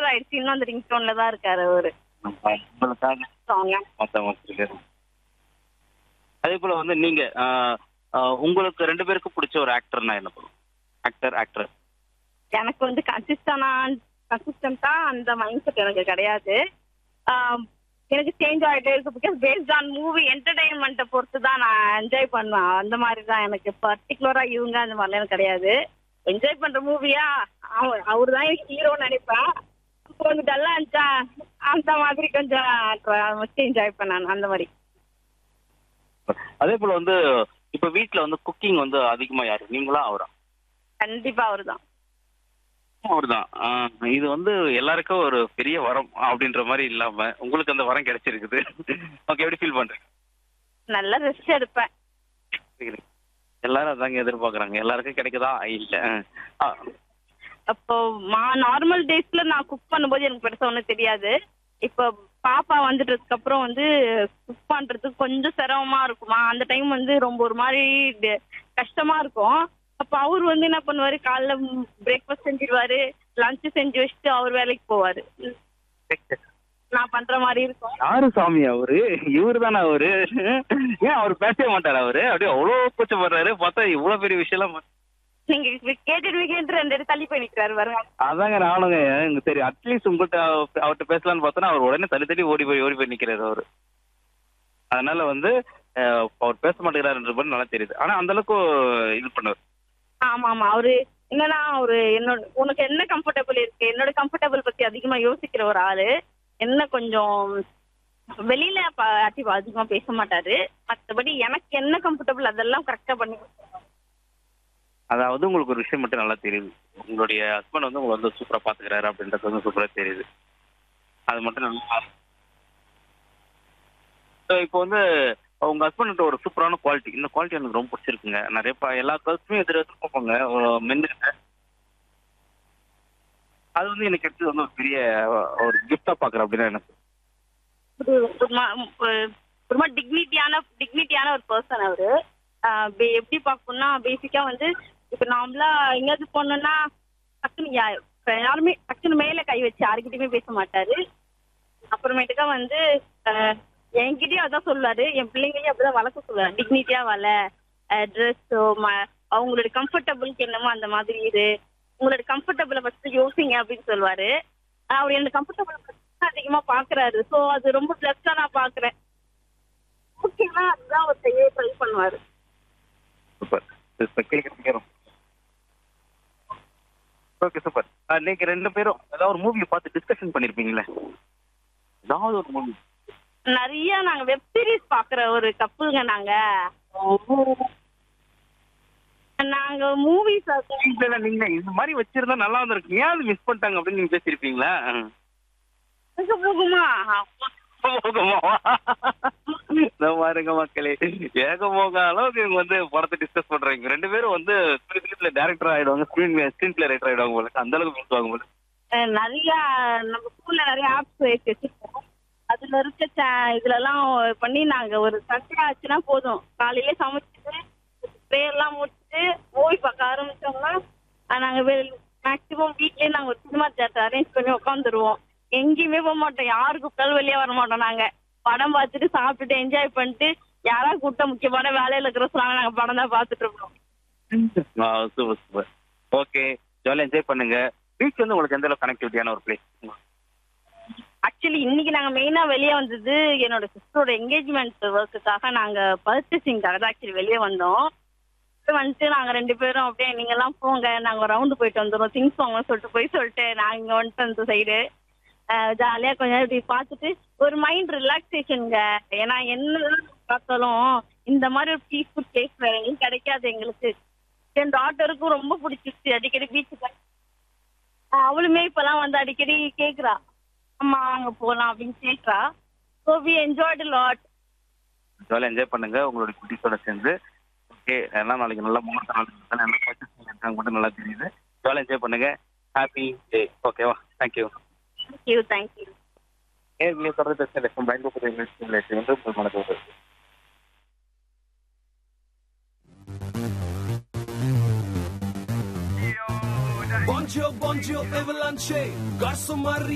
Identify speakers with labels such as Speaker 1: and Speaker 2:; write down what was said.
Speaker 1: Year ஆயிடுச்சு இன்னும் அந்த ரிங் டோன்ல தான் இருக்காரு அவரு
Speaker 2: நம்ம உங்களுக்காக
Speaker 1: சாங்
Speaker 2: மொத்த மக்களுக்கு அதே போல வந்து நீங்க ஆஹ், ஆஹ், உங்களுக்கு ரெண்டு பேருக்கும் பிடிச்ச ஒரு ஆக்டர்னா என்ன பண்ணும் ஆக்டர் ஆக்டர்
Speaker 1: எனக்கு வந்து கன்சிஸ்டனா கன்சிஸ்டன்டா அந்த மைண்ட் செட் எனக்கு கிடையாது ஆம், எனக்கு சேஞ்ச் ஆகிட்டே இருக்கு பிகாஸ் பேஸ்ட் ஆன் மூவி என்டர்டைன்மெண்ட்டை பொறுத்து தான் நான் என்ஜாய் பண்ணுவேன் அந்த மாதிரி தான் எனக்கு பர்டிகுலரா இவங்க அந்த மாதிரிலாம் எனக்கு கிடையாது என்ஜாய் பண்ற மூவியா அவர் அவர் தான் எனக்கு ஹீரோன்னு நினைப்பேன் இப்போ கொஞ்சம் டல்லா இருந்துச்சா அந்த மாதிரி கொஞ்சம் என்ஜாய் பண்ணேன் அந்த மாதிரி
Speaker 2: அதே போல வந்து இப்ப வீட்ல வந்து குக்கிங் வந்து அதிகமா யாரு நீங்களா அவரா
Speaker 1: கண்டிப்பா அவர் தான்
Speaker 2: அவர்தான் ஆஹ், இது வந்து எல்லாருக்கும் ஒரு பெரிய வரம் அப்படின்ற மாதிரி இல்லாம உங்களுக்கு அந்த வரம் கிடைச்சிருக்குது ஓகே எப்படி ஃபீல் பண்றீங்க
Speaker 1: நல்ல ரெஸ்ட் எடுப்பேன்
Speaker 2: எல்லாரும் அதாங்க எதிர்பார்க்கறாங்க எல்லாருக்கும் கிடைக்குதா இல்ல ஆஹ்,
Speaker 1: அப்போ மா நார்மல் டேஸ்ல நான் குக் பண்ணும்போது எனக்கு பெருசா ஒன்றும் தெரியாது இப்போ பாப்பா வந்துட்டதுக்கு அப்புறம் வந்து குக் பண்றதுக்கு கொஞ்சம் சிரமமா இருக்குமா அந்த டைம் வந்து ரொம்ப ஒரு மாதிரி ட- கஷ்டமா இருக்கும் அப்ப அவர் வந்து என்ன பண்ணுவாரு காலைல பிரேக்ஃபாஸ்ட் செஞ்சிருவாரு லஞ்ச் செஞ்சு வச்சுட்டு அவர் வேலைக்கு போவாரு நான் பண்ற மாதிரி இருக்கும்
Speaker 2: யாரு சாமி அவரு இவரு தானே அவரு ஏன் அவர் பேசவே மாட்டாரு அவரு அப்படியே அவ்வளவு கூச்சப்படுறாரு பார்த்தா இவ்வளவு பெரிய விஷயம் எல்லாம்
Speaker 1: நீங்க இப்ப கேட்டுடுவீங்கன்ற ரெண்டு பேரும் தள்ளி போய் நிக்கிறாரு பாருங்க
Speaker 2: அதாங்க நானுங்க எனக்கு சரி அட்லீஸ்ட் உங்கள்கிட்ட அவர்கிட்ட பேசலாம்னு பார்த்தோன்னா அவர் உடனே தள்ளி தள்ளி ஓடி போய் ஓடி போய் நிக்கிறாரு அவரு அதனால வந்து அஹ், அவர் பேச மாட்டேங்கிறாருன்ற மாதிரி நல்லா தெரியுது ஆனா அந்த அளவுக்கு இது பண்ணுவார்
Speaker 1: ஆமா ஆமா அவரு என்னன்னா அவரு என்னோட உனக்கு என்ன கம்ஃபர்டபுள் இருக்கு என்னோட கம்ஃபர்டபுள் பத்தி அதிகமா யோசிக்கிற ஒரு ஆளு என்ன கொஞ்சம் வெளியில ப- active- அதிகமா பேச மாட்டாரு மத்தபடி எனக்கு என்ன கம்ஃபர்டபுள் அதெல்லாம் கரெக்டா பண்ணி கொடுத்துருவாரு.
Speaker 2: அதாவது உங்களுக்கு ஒரு விஷயம் மட்டும் நல்லா தெரியுது உங்களுடைய ஹஸ்பண்ட் வந்து உங்களை வந்து சூப்பரா பாத்துக்கிறாரு அப்படின்றது வந்து சூப்பரா தெரியுது அது மட்டும் நல்லா So, இப்போ வந்து உங்க ஹஸ்பண்ட் ஒரு சூப்பரான குவாலிட்டி இந்த குவாலிட்டி எனக்கு ரொம்ப பிடிச்சிருக்குங்க நிறைய ப- எல்லா கேர்ள்ஸுமே எதிர எதிர்பார்ப்பாங்க ஒரு மென்னுக்கிட்ட அது வந்து எனக்கு எடுத்து வந்து ஒரு பெரிய ஒரு கிஃப்டா பாக்குறேன் அப்படின்னா எனக்கு
Speaker 1: ஒரு ஒரு மா- ஒரு- ஒரு மாதிரி டிக்னிட்டியான டிக்னிட்டியான ஒரு பர்சன் அவரு ஆஹ் பே- எப்படி பார்க்கணும்னா பேசிக்கா வந்து இப்ப நார்மலா எங்கேயாவது போனோம்னா டக்குனு யா- இப்ப யாருமே டக்குனு மேல கை வச்சு யாருக்கிட்டயுமே பேச மாட்டாரு அப்புறமேட்டுக்கா வந்து ஆஹ் என்கிட்டயும் அதான் சொல்லுவாரு என் பிள்ளைங்களையும் அப்படிதான் வளர்க்க சொல்லுவாரு டிக்னிட்டியா வள ட்ரெஸ்ஸோ அவங்களோட கம்ஃபர்டபுளுக்கு என்னமோ அந்த மாதிரி இது உங்களோட கம்ஃபர்டபுளை ஃபர்ஸ்ட் யோசிங்க அப்படின்னு சொல்லுவாரு ஆஹ் அவர் எனக்கு கம்ஃபர்டபுள் பத்தி அதிகமா பாக்குறாரு சோ அது ரொம்ப பிளஸ்டா நான் பாக்குறேன் ஓகேனா அதுதான் அவர் செய்ய ட்ரை பண்ணுவாரு
Speaker 2: சூப்பர் கேட்கறதுக்கு ஓகே சூப்பர் நீங்க ரெண்டு பேரும் ஏதாவது ஒரு மூவியை பார்த்து டிஸ்கஷன் பண்ணிருப்பீங்களே ஏதாவது ஒரு மூவி
Speaker 1: நிறைய நாங்க வெப் சீரிஸ் பாக்குற ஒரு கப்புங்க நாங்க நாங்க மூவிஸ்
Speaker 2: இல்ல நீங்க இந்த மாதிரி வச்சிருந்தா நல்லா இருந்திருக்கு ஏன் அது மிஸ் பண்ணிட்டாங்க அப்படின்னு நீங்க பேசிருப்பீங்களா
Speaker 1: போகுமா
Speaker 2: இந்த பாருங்க மக்களே ஏகமோக அளவுக்கு இவங்க வந்து படத்தை டிஸ்கஸ் பண்றாங்க ரெண்டு பேரும் வந்து ஸ்கிரீன்ல டேரக்டர் ஆயிடுவாங்க ஸ்கிரீன் ஸ்கிரீன் பிளே ரைட்டர் ஆயிடுவாங்க உங்களுக்கு அந்த அளவுக்கு பேசுவாங்க போல
Speaker 1: அஹ் நிறைய நம்ம ஸ்கூல்ல நிறைய ஆப்ஸ் வச்சிருக்கோம் அதுல இருக்க cha- இதுல எல்லாம் பண்ணி நாங்க ஒரு சண்டே ஆச்சுன்னா போதும் காலையில சமைச்சிட்டு ப்ரேயர் எல்லாம் முடிச்சுட்டு மூவி பார்க்க ஆரம்பிச்சோம்னா அஹ் நாங்க மேக்சிமம் வீட்லயே நாங்க ஒரு சினிமா தியேட்டர் அரேஞ்ச் பண்ணி உட்காந்துருவோம் எங்கேயுமே போக மாட்டோம் யாரு கூப்பிட்டாலும் வெளியே வர மாட்டோம் நாங்க படம் பார்த்துட்டு சாப்பிட்டுட்டு என்ஜாய் பண்ணிட்டு யாரா கூப்பிட்டா முக்கியமான வேலையில இருக்கிற சொன்னாங்க நாங்க படம் தான் பார்த்துட்டு இருக்கோம்
Speaker 2: சூப்பர் சூப்பர் ஓகே ஜாலியாக என்ஜாய் பண்ணுங்க பீச் வந்து உங்களுக்கு எந்த அளவுக்கு கனெக்டிவிட்டியான ஒரு பிளேஸ்
Speaker 1: ஆக்சுவலி இன்னைக்கு நாங்க மெயினா வெளியே வந்தது என்னோட சிஸ்டரோட என்கேஜ்மெண்ட் ஒர்க்குக்காக நாங்க பர்ச்சேசிங்காக தான் ஆக்சுவலி வெளியே வந்தோம் அப்புறம் வந்துட்டு நாங்க ரெண்டு பேரும் அப்படியே நீங்க எல்லாம் போங்க நாங்க ரவுண்டு போயிட்டு வந்துடுறோம் திங்ஸ் வாங்க சொல்லிட்டு போய் சொல்லிட்டு நாங்க இங்க வந்துட்டு அந்த சைடு ஜாலியா கொஞ்ச நேரம் இப்படி பார்த்துட்டு ஒரு மைண்ட் ரிலாக்ஸேஷனுங்க ஏன்னா என்ன பார்த்தாலும் இந்த மாதிரி ஒரு பீஸ்ஃபுல் பிளேஸ் வேற எங்கேயும் கிடைக்காது எங்களுக்கு என் டாட்டருக்கும் ரொம்ப பிடிச்சிருச்சு அடிக்கடி பீச்சுக்கு அவளுமே இப்பெல்லாம் வந்து அடிக்கடி கேக்குறா அம்மா அங்க போலாம் அப்படின்னு கேக்குறா ஸோ வி என்ஜாய்டு லாட்
Speaker 2: ஜாலியாக என்ஜாய் பண்ணுங்க உங்களுடைய குட்டீஸோட சேர்ந்து ஓகே எல்லாம் நாளைக்கு நல்லா முகூர்த்த நாள் இருக்கு. நல்லா purchase பண்ணிருக்காங்க மட்டும் நல்லா தெரியுது ஜாலியாக என்ஜாய் பண்ணுங்க ஹாப்பி டே ஓகேவா தேங்க்யூ
Speaker 1: தேங்க்யூ தேங்க்யூ
Speaker 2: ஏற்கனவே தொடர்ந்து பேசுகிறேன் பயன்படுத்துகிற இங்கிலீஷ் வந்து உங்களுக்கு வணக்கம்
Speaker 3: Buongiorno, buongiorno, Evelance, Garçon Marie.